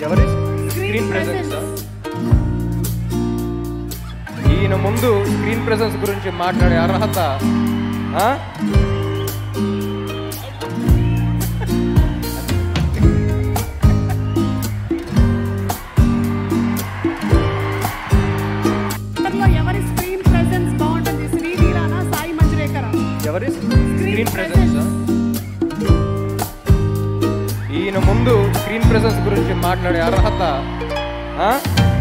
ఎవరి screen presence ఈయన ముందు స్క్రీన్ ప్రెసెన్స్ గురించి మాట్లాడే అర్హత ఆ? లో ఎవరి స్క్రీన్ ప్రెసెన్స్ బాగుంటుంది శ్రీలీలానా సాయి మంజురేకరా ఎవరి స్క్రీన్ ప్రెసెన్స్ ఈయన ముందు స్క్రీన్ ప్రెసెన్స్ గురించి మాట్లాడే అర్హత ఆ?